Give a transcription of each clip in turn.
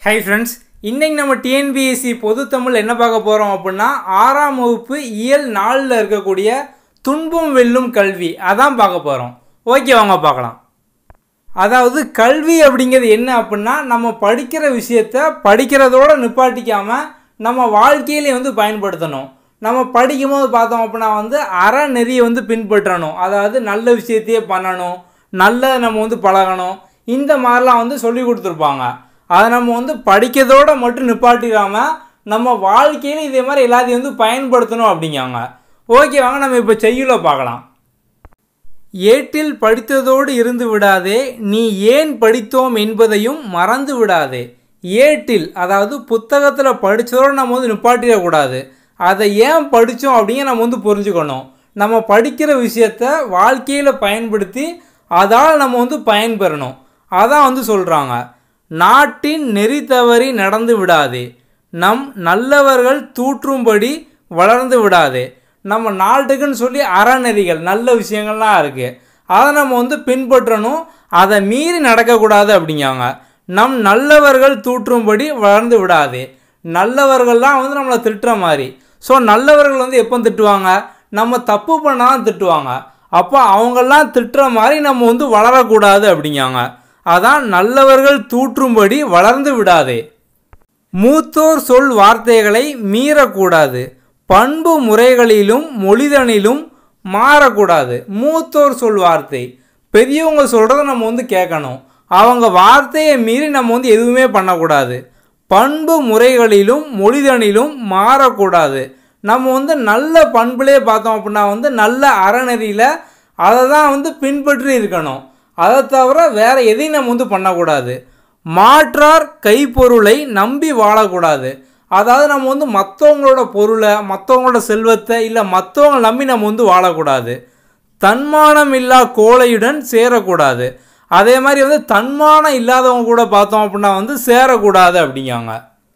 hi friends இன்னைக்கு நம்ம TNPSC பொது தமிழ் என்ன பார்க்க போகிறோம் அப்படின்னா ஆறாம் வகுப்பு இயல் நாலில் இருக்கக்கூடிய துன்பம் வெல்லும் கல்வி அதான் பார்க்க போகிறோம் ஓகே வாங்க பார்க்கலாம் அதாவது கல்வி அப்படிங்கிறது என்ன அப்படின்னா நம்ம படிக்கிற விஷயத்த படிக்கிறதோட நிப்பாட்டிக்காமல் நம்ம வாழ்க்கையிலே வந்து பயன்படுத்தணும் நம்ம படிக்கும்போது பார்த்தோம் அப்படின்னா வந்து அறநெறியை வந்து பின்பற்றணும் அதாவது நல்ல விஷயத்தையே பண்ணணும் நல்ல நம்ம வந்து பழகணும் இந்த மாதிரிலாம் வந்து சொல்லி கொடுத்துருப்பாங்க அதை நம்ம வந்து படிக்கிறதோட மட்டும் நிப்பாட்டிடாமல் நம்ம வாழ்க்கையில் இதே மாதிரி எல்லாத்தையும் வந்து பயன்படுத்தணும் அப்படிங்காங்க ஓகே வாங்க நம்ம இப்போ செய்யுள பார்க்கலாம் ஏட்டில் படித்ததோடு இருந்து விடாதே நீ ஏன் படித்தோம் என்பதையும் மறந்து விடாதே ஏட்டில் அதாவது புத்தகத்தில் படித்ததோடு நம்ம வந்து நிப்பாட்டிடக்கூடாது அதை ஏன் படித்தோம் அப்படிங்க நம்ம வந்து புரிஞ்சுக்கணும் நம்ம படிக்கிற விஷயத்த வாழ்க்கையில் பயன்படுத்தி அதால் நம்ம வந்து பயன்பெறணும் அதான் வந்து சொல்கிறாங்க நாட்டின் நெறி தவறி நடந்து விடாதே நம் நல்லவர்கள் தூற்றும்படி வளர்ந்து விடாதே நம்ம நாட்டுக்குன்னு சொல்லி அறநெறிகள் நல்ல விஷயங்கள்லாம் இருக்குது அதை நம்ம வந்து பின்பற்றணும் அதை மீறி நடக்கக்கூடாது அப்படிங்காங்க நம் நல்லவர்கள் தூற்றும்படி வளர்ந்து விடாதே நல்லவர்கள்லாம் வந்து நம்மளை திட்டுற மாதிரி ஸோ நல்லவர்கள் வந்து எப்போ திட்டுவாங்க நம்ம தப்பு பண்ணால் திட்டுவாங்க அப்போ அவங்கெல்லாம் திட்டுற மாதிரி நம்ம வந்து வளரக்கூடாது அப்படிங்காங்க அதான் நல்லவர்கள் தூற்றும்படி வளர்ந்து விடாதே மூத்தோர் சொல் வார்த்தைகளை மீறக்கூடாது பண்பு முறைகளிலும் மொழிதனிலும் மாறக்கூடாது மூத்தோர் சொல் வார்த்தை பெரியவங்க சொல்கிறத நம்ம வந்து கேட்கணும் அவங்க வார்த்தையை மீறி நம்ம வந்து எதுவுமே பண்ணக்கூடாது பண்பு முறைகளிலும் மொழிதனிலும் மாறக்கூடாது நம்ம வந்து நல்ல பண்புலே பார்த்தோம் அப்படின்னா வந்து நல்ல அறநெறியில் அதை தான் வந்து பின்பற்றி இருக்கணும் அதை தவிர வேறு எதையும் நம்ம வந்து பண்ணக்கூடாது மாற்றார் கைப்பொருளை நம்பி வாழக்கூடாது அதாவது நம்ம வந்து மற்றவங்களோட பொருளை மற்றவங்களோட செல்வத்தை இல்லை மற்றவங்க நம்பி நம்ம வந்து வாழக்கூடாது தன்மானம் இல்லா கோழையுடன் சேரக்கூடாது அதே மாதிரி வந்து தன்மானம் இல்லாதவங்க கூட பார்த்தோம் அப்படின்னா வந்து சேரக்கூடாது அப்படிங்காங்க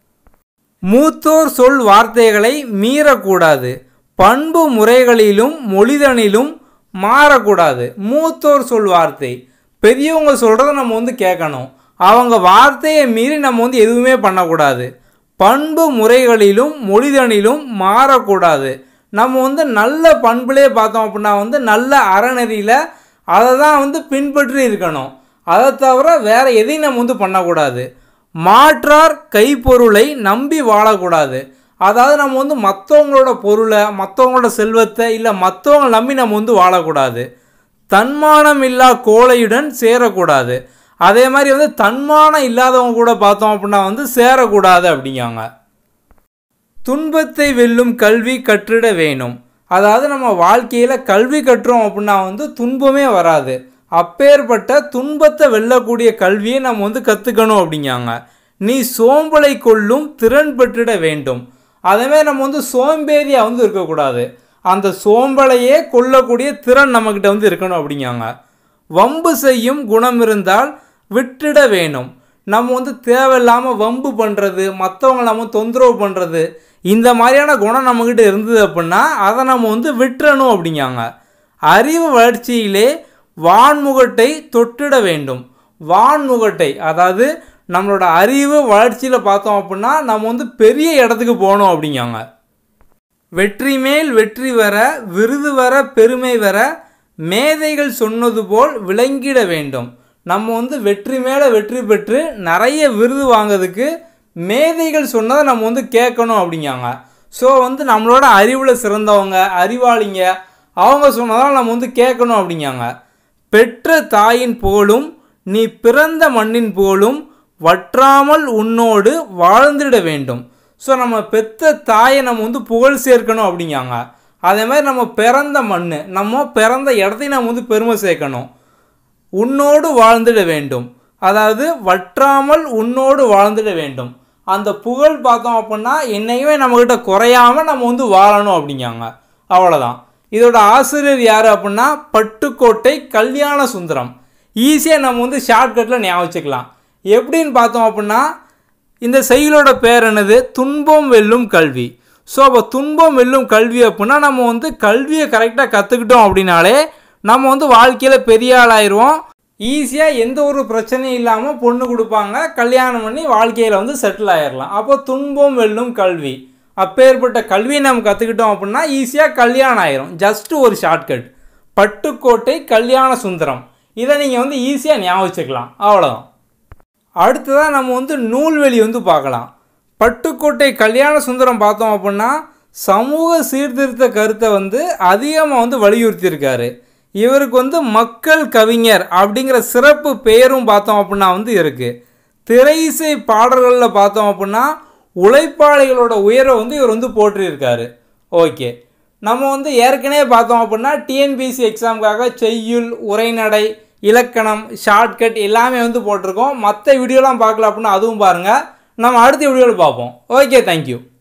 மூத்தோர் சொல் வார்த்தைகளை மீறக்கூடாது பண்பு முறைகளிலும் மொழிதனிலும் மாறக்கூடாது மூத்தோர் சொல் வார்த்தை பெரியவங்க சொல்கிறத நம்ம வந்து கேட்கணும் அவங்க வார்த்தையை மீறி நம்ம வந்து எதுவுமே பண்ணக்கூடாது பண்பு முறைகளிலும் மொழிதனிலும் மாறக்கூடாது நம்ம வந்து நல்ல பண்புலே பார்த்தோம் அப்படின்னா வந்து நல்ல அறநெறியில் அதை தான் வந்து பின்பற்றி இருக்கணும் அதை தவிர வேறு எதையும் நம்ம வந்து பண்ணக்கூடாது மாற்றார் கைப்பொருளை நம்பி வாழக்கூடாது அதாவது நம்ம வந்து மற்றவங்களோட பொருளை மற்றவங்களோட செல்வத்தை இல்லை மற்றவங்களை நம்பி நம்ம வந்து வாழக்கூடாது தன்மானம் இல்லா கோழையுடன் சேரக்கூடாது அதே மாதிரி வந்து தன்மானம் இல்லாதவங்க கூட பார்த்தோம் அப்படின்னா வந்து சேரக்கூடாது அப்படிங்காங்க துன்பத்தை வெல்லும் கல்வி கற்றிட வேணும் அதாவது நம்ம வாழ்க்கையில் கல்வி கட்டுறோம் அப்படின்னா வந்து துன்பமே வராது அப்பேற்பட்ட துன்பத்தை வெல்லக்கூடிய கல்வியை நம்ம வந்து கற்றுக்கணும் அப்படிங்காங்க நீ சோம்பலை கொள்ளும் திறன் பெற்றிட வேண்டும் அதேமாதிரி நம்ம வந்து சோம்பேறியாக வந்து இருக்கக்கூடாது அந்த சோம்பலையே கொல்லக்கூடிய திறன் நம்மக்கிட்ட வந்து இருக்கணும் அப்படிங்காங்க வம்பு செய்யும் குணம் இருந்தால் விட்டுட வேணும் நம்ம வந்து தேவையில்லாமல் வம்பு பண்ணுறது மற்றவங்க நம்ம தொந்தரவு பண்ணுறது இந்த மாதிரியான குணம் நம்மக்கிட்ட இருந்தது அப்படின்னா அதை நம்ம வந்து விட்டுறணும் அப்படிங்காங்க அறிவு வளர்ச்சியிலே வான்முகட்டை தொட்டிட வேண்டும் வான்முகட்டை அதாவது நம்மளோட அறிவு வளர்ச்சியில் பார்த்தோம் அப்படின்னா நம்ம வந்து பெரிய இடத்துக்கு போகணும் அப்படிங்காங்க வெற்றி மேல் வெற்றி வர விருது வர பெருமை வர மேதைகள் சொன்னது போல் விளங்கிட வேண்டும் நம்ம வந்து வெற்றி மேலே வெற்றி பெற்று நிறைய விருது வாங்கிறதுக்கு மேதைகள் சொன்னதை நம்ம வந்து கேட்கணும் அப்படிங்காங்க ஸோ வந்து நம்மளோட அறிவில் சிறந்தவங்க அறிவாளிங்க அவங்க சொன்னதால் நம்ம வந்து கேட்கணும் அப்படிங்காங்க பெற்ற தாயின் போலும் நீ பிறந்த மண்ணின் போலும் வற்றாமல் உன்னோடு வாழ்ந்திட வேண்டும் ஸோ நம்ம பெத்த தாயை நம்ம வந்து புகழ் சேர்க்கணும் அப்படிங்காங்க அதே மாதிரி நம்ம பிறந்த மண் நம்ம பிறந்த இடத்தையும் நம்ம வந்து பெருமை சேர்க்கணும் உன்னோடு வாழ்ந்திட வேண்டும் அதாவது வற்றாமல் உன்னோடு வாழ்ந்திட வேண்டும் அந்த புகழ் பார்த்தோம் அப்படின்னா என்னையுமே நம்மக்கிட்ட குறையாமல் நம்ம வந்து வாழணும் அப்படிங்காங்க அவ்வளோதான் இதோட ஆசிரியர் யார் அப்படின்னா பட்டுக்கோட்டை கல்யாண சுந்தரம் ஈஸியாக நம்ம வந்து ஷார்ட்கட்டில் ஞாபகம் வச்சுக்கலாம் எப்படின்னு பார்த்தோம் அப்படின்னா இந்த செயலோட பேர் என்னது துன்பம் வெல்லும் கல்வி ஸோ அப்போ துன்பம் வெல்லும் கல்வி அப்படின்னா நம்ம வந்து கல்வியை கரெக்டாக கற்றுக்கிட்டோம் அப்படின்னாலே நம்ம வந்து வாழ்க்கையில் பெரிய ஆளாயிருவோம் ஈஸியாக எந்த ஒரு பிரச்சனையும் இல்லாமல் பொண்ணு கொடுப்பாங்க கல்யாணம் பண்ணி வாழ்க்கையில் வந்து செட்டில் ஆயிடலாம் அப்போ துன்பம் வெல்லும் கல்வி அப்பேற்பட்ட கல்வியை நம்ம கற்றுக்கிட்டோம் அப்படின்னா ஈஸியாக கல்யாணம் ஆயிரும் ஜஸ்ட் ஒரு ஷார்ட்கட் பட்டுக்கோட்டை கல்யாண சுந்தரம் இதை நீங்கள் வந்து ஈஸியாக ஞாபகம் வச்சுக்கலாம் அவ்வளோதான் அடுத்ததாக நம்ம வந்து நூல்வெளி வந்து பார்க்கலாம் பட்டுக்கோட்டை கல்யாண சுந்தரம் பார்த்தோம் அப்படின்னா சமூக சீர்திருத்த கருத்தை வந்து அதிகமாக வந்து வலியுறுத்தியிருக்காரு இவருக்கு வந்து மக்கள் கவிஞர் அப்படிங்கிற சிறப்பு பெயரும் பார்த்தோம் அப்படின்னா வந்து இருக்குது திரை இசை பாடல்களில் பார்த்தோம் அப்படின்னா உழைப்பாளிகளோட உயர்வை வந்து இவர் வந்து போற்றியிருக்காரு ஓகே நம்ம வந்து ஏற்கனவே பார்த்தோம் அப்படின்னா டிஎன்பிசி எக்ஸாமுக்காக செய்யுள் உரைநடை இலக்கணம் ஷார்ட்கட் எல்லாமே வந்து போட்டிருக்கோம் மற்ற வீடியோலாம் பார்க்கல அப்படின்னா அதுவும் பாருங்கள் நம்ம அடுத்த வீடியோவில் பார்ப்போம் ஓகே தேங்க்யூ